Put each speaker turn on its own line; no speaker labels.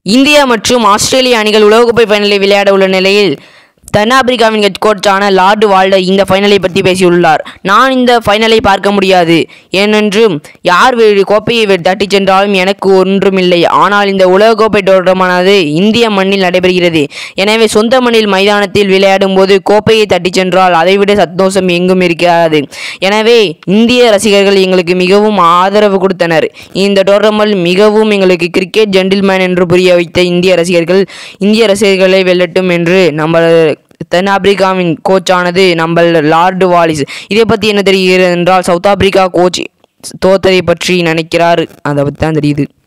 India மற்றும் ஆஸ்திரேலிய அணிகள் உலகக்கோப்பை ஃபைனலில் விளையாட உள்ள நிலையில் தென்னாப்பிரிக்காவின் ஹெட் கோச்சான லார்டு வால்டர் இந்த ஃபைனலை பற்றி பேசியுள்ளார் நான் இந்த ஃபைனலை பார்க்க முடியாது ஏனென்றும் யார் வே- கோப்பையை வெ- தட்டிச் சென்றாலும் எனக்கு ஒன்றுமில்லை ஆனால் இந்த உலகக்கோப்பை தொடரமானது இந்திய மண்ணில் நடைபெறுகிறது எனவே சொந்த மண்ணில் மைதானத்தில் விளையாடும் போது கோப்பையை தட்டிச் சென்றால் அதைவிட சந்தோஷம் எங்கும் இருக்காது எனவே இந்திய ரசிகர்கள் எங்களுக்கு மிகவும் ஆதரவு கொடுத்தனர் இந்த டோர்னமெண்ட் மிகவும் எங்களுக்கு கிரிக்கெட் ஜென்டில்மேன் என்று புரிய வைத்த இந்திய ரசிகர்கள் இந்திய ரசிகர்களை வெல்லட்டும் என்று நம்ம தென்னாப்பிரிக்காவின் கோச்சானது நம்ம லார்டு வாலிஸ் இதை பற்றி என்ன தெரிகிறது என்றால் சவுத் ஆப்பிரிக்கா கோச் தோத்ததை பற்றி நினைக்கிறார் அதை பற்றி தான் தெரியுது